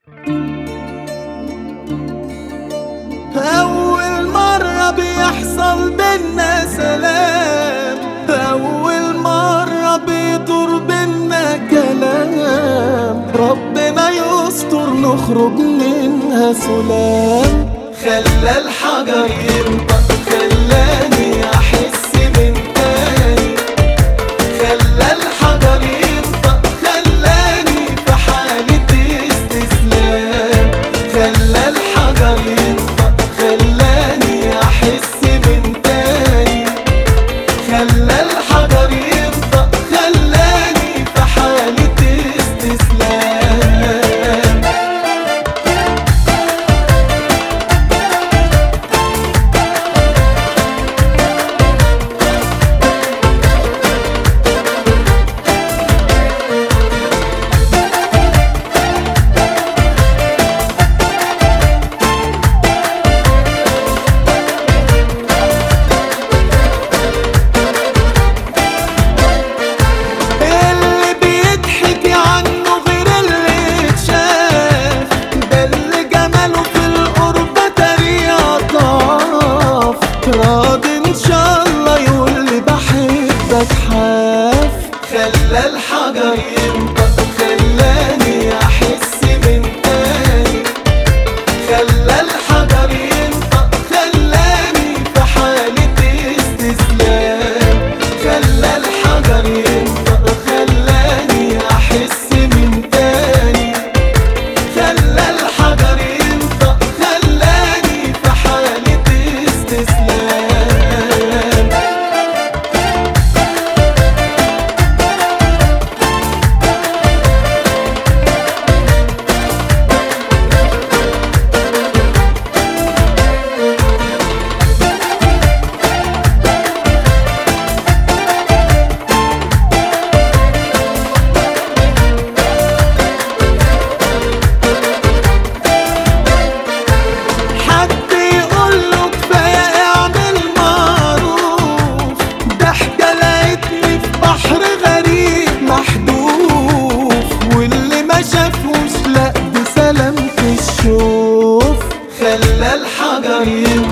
أول مرة بيحصل بينا سلام أول مرة بيدور بينا كلام ربنا يستر نخرج منها سلام خلى الحجر ينطق خلاني أحس من تاني خلى الحجر ينطق خلاني في حالة استسلام خلى الحجر ينطق خلاني أحس من تاني خلى الحجر ينطق خلاني في حالة استسلام اللي بيضحك عنه غير اللي اتشاف ده اللي جماله في القرب طريقة ضعف راضي ان شاء الله يقول لي بحبك حاف خلى الحجر ينطق خلاني احس من تاني خلى الحجر ينطق خلاني في حالة استسلام خلى الحجر ينطق خلاني أحس من تاني خلى الحجر ينطق خلاني في حالة استسلام حد يقول له كفايه اعمل معروف ضحكه لقيتني في بحر غريب محدوف واللي ما شافوش لا بسلامة الشوف خلى الحجر ينطق